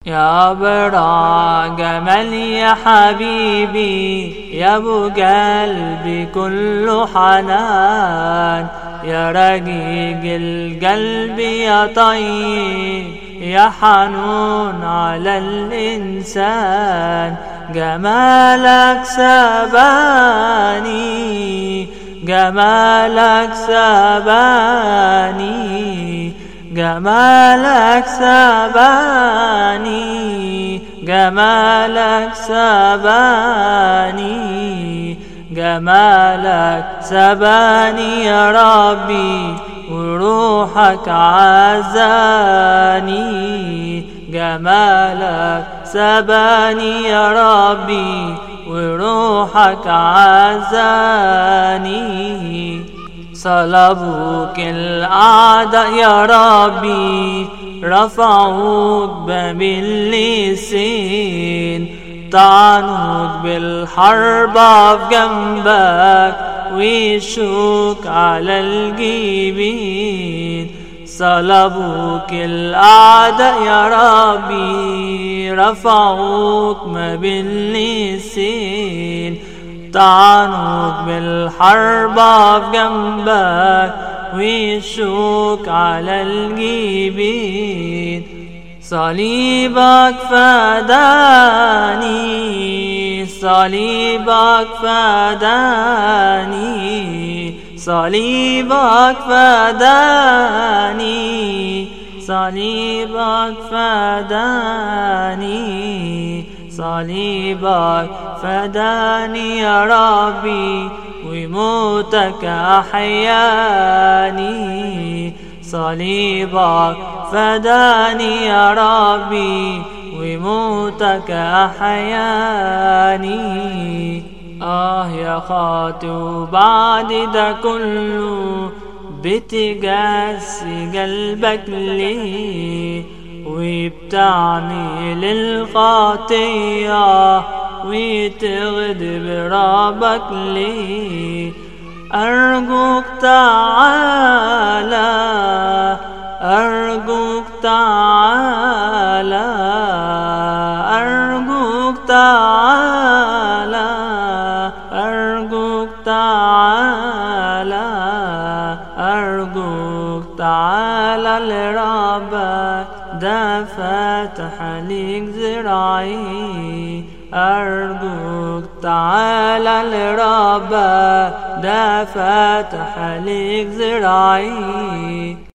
يا برا جمال يا حبيبي يا ابو قلبي كله حنان يا رقيق القلب يا طيب يا حنون على الإنسان جمالك سباني جمالك سباني جمالك سباني جمالك سباني جمالك سباني يا ربي وروحك عزاني جمالك سباني يا ربي وروحك عزاني صلبوك الأعداء يا ربي رفعوك باب اللسين طعنوك بالحرب في جنبك ويشوك على الجبين صلبوك الأعداء يا ربي رفعوك ما بين لسين طعنوك بالحرب في جنبك ويشوك على الجبين صليبك فداني صليبك فداني صليبك فداني صليبك فداني صليبك فداني يا ربي وموتك أحياني صليبك فداني يا ربي وموتك أحياني آه يا خاطي بعد ده كله بتجسي قلبك ليه وبتعمل الخطية وتغضب ربك ليه أرجوك تعالى أرجوك تعالى أرجوك تعالى أرجوك تعالى أرجوك تعالى لربك ده فتح ليك ذراعي أرجوك تعالى لربك ده فتح ليك ذراعي